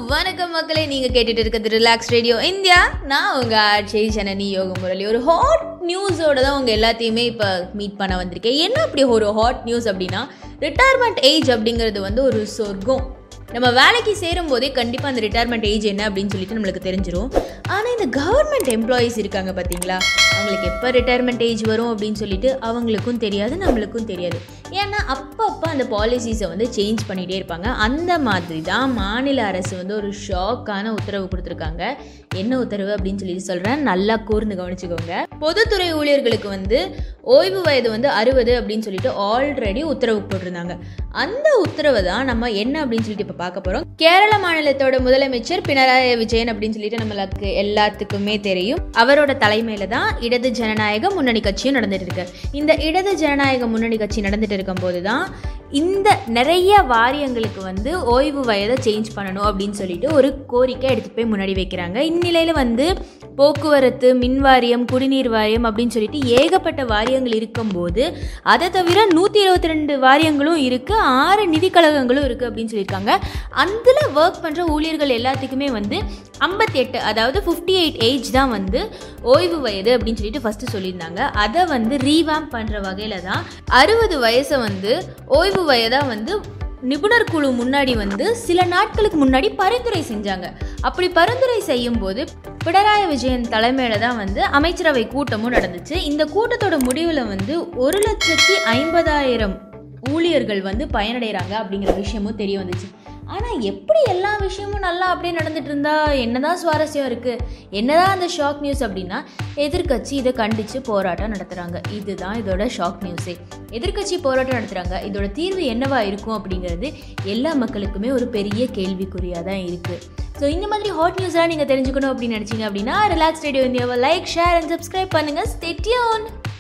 வணக்கம் மக்களே நீங்க கேட்டுட்டு இருக்கிறது ரிலாக்ஸ் ரேடியோ இந்தியா நான் உங்க ஆர்ஜே ஜனனி யோக முரளி ஒரு ஹாட் நியூஸோட தான் உங்க எல்லாத்தையுமே இப்போ மீட் பண்ண வந்திருக்கேன் என்ன அப்படி ஒரு ஹாட் நியூஸ் அப்படின்னா ரிட்டையர்மெண்ட் ஏஜ் அப்படிங்கிறது வந்து ஒரு சொர்க்கம் நம்ம வேலைக்கு சேரும் போதே கண்டிப்பாக அந்த ரிட்டையர்மெண்ட் ஏஜ் என்ன அப்படின்னு சொல்லிட்டு நம்மளுக்கு தெரிஞ்சிரும் ஆனால் இந்த கவர்மெண்ட் எம்ப்ளாயீஸ் இருக்காங்க பார்த்தீங்களா அவங்களுக்கு எப்போ ரிட்டையர்மெண்ட் ஏஜ் வரும் அப்படின்னு சொல்லிட்டு அவங்களுக்கும் தெரியாது நம்மளுக்கும் தெரியாது ஏன்னா அப்பப்போ அந்த பாலிசிஸை வந்து சேஞ்ச் பண்ணிகிட்டே இருப்பாங்க அந்த மாதிரி தான் மாநில அரசு வந்து ஒரு ஷாக்கான உத்தரவு கொடுத்துருக்காங்க என்ன உத்தரவு அப்படின்னு சொல்லி சொல்கிறேன் நல்லா கூர்ந்து கவனிச்சுக்கோங்க பொதுத்துறை ஊழியர்களுக்கு வந்து ஓய்வு வயது வந்து அறுபது அப்படின்னு சொல்லிட்டு ஆல்ரெடி உத்தரவு போட்டிருந்தாங்க அந்த உத்தரவை தான் நம்ம என்ன அப்படின்னு சொல்லிட்டு இப்போ பார்க்க போகிறோம் கேரள மாநிலத்தோட முதலமைச்சர் பினராயி விஜயன் அப்படின்னு சொல்லிட்டு நம்மளுக்கு எல்லாத்துக்குமே தெரியும் அவரோட தலைமையில தான் இடது ஜனநாயக முன்னணி கட்சியும் நடந்துட்டு இருக்கு இந்த இடது ஜனநாயக முன்னணி கட்சி நடந்துட்டு இருக்கும்போது தான் இந்த நிறைய வாரியங்களுக்கு வந்து ஓய்வு வயதை சேஞ்ச் பண்ணணும் அப்படின்னு சொல்லிட்டு ஒரு கோரிக்கை எடுத்துட்டு போய் முன்னாடி வைக்கிறாங்க இந்நிலையில் வந்து போக்குவரத்து மின் வாரியம் குடிநீர் வாரியம் அப்படின்னு சொல்லிட்டு ஏகப்பட்ட வாரியங்கள் இருக்கும்போது அதை தவிர நூற்றி இருபத்தி ரெண்டு வாரியங்களும் இருக்குது ஆறு நிதி கழகங்களும் இருக்குது அப்படின்னு சொல்லியிருக்காங்க அதில் ஒர்க் பண்ணுற ஊழியர்கள் எல்லாத்துக்குமே வந்து ஐம்பத்தி எட்டு அதாவது ஃபிஃப்டி எயிட் ஏஜ் தான் வந்து ஓய்வு வயது அப்படின்னு சொல்லிட்டு ஃபஸ்ட்டு சொல்லியிருந்தாங்க அதை வந்து ரீவேம் பண்ணுற வகையில் தான் அறுபது வயசை வந்து ஓய்வு வயதாக வந்து நிபுணர் குழு முன்னாடி வந்து சில நாட்களுக்கு முன்னாடி பரிந்துரை செஞ்சாங்க அப்படி பரிந்துரை செய்யும் போது பினராயி விஜயன் தலைமையில தான் வந்து அமைச்சரவை கூட்டமும் நடந்துச்சு இந்த கூட்டத்தோட முடிவில் வந்து ஒரு லட்சத்தி ஐம்பதாயிரம் ஊழியர்கள் வந்து பயனடைகிறாங்க அப்படிங்கிற விஷயமும் தெரிய வந்துச்சு ஆனால் எப்படி எல்லா விஷயமும் நல்லா அப்படியே நடந்துட்டு இருந்தா என்னதான் சுவாரஸ்யம் இருக்குது என்னதான் அந்த ஷாக் நியூஸ் அப்படின்னா எதிர்க்கட்சி இதை கண்டித்து போராட்டம் நடத்துகிறாங்க இதுதான் இதோட ஷாக் நியூஸே எதிர்க்கட்சி போராட்டம் நடத்துகிறாங்க இதோட தீர்வு என்னவா இருக்கும் அப்படிங்கிறது எல்லா மக்களுக்குமே ஒரு பெரிய கேள்விக்குறியாக தான் இருக்குது ஸோ இந்த மாதிரி ஹாட் நியூஸ்லாம் நீங்கள் தெரிஞ்சுக்கணும் அப்படின்னு நினச்சிங்க அப்படின்னா ரிலாக்ஸ் ரேடியோ இந்தியாவை லைக் ஷேர் அண்ட் சப்ஸ்கிரைப் பண்ணுங்கள் ஸ்டெட்யூன்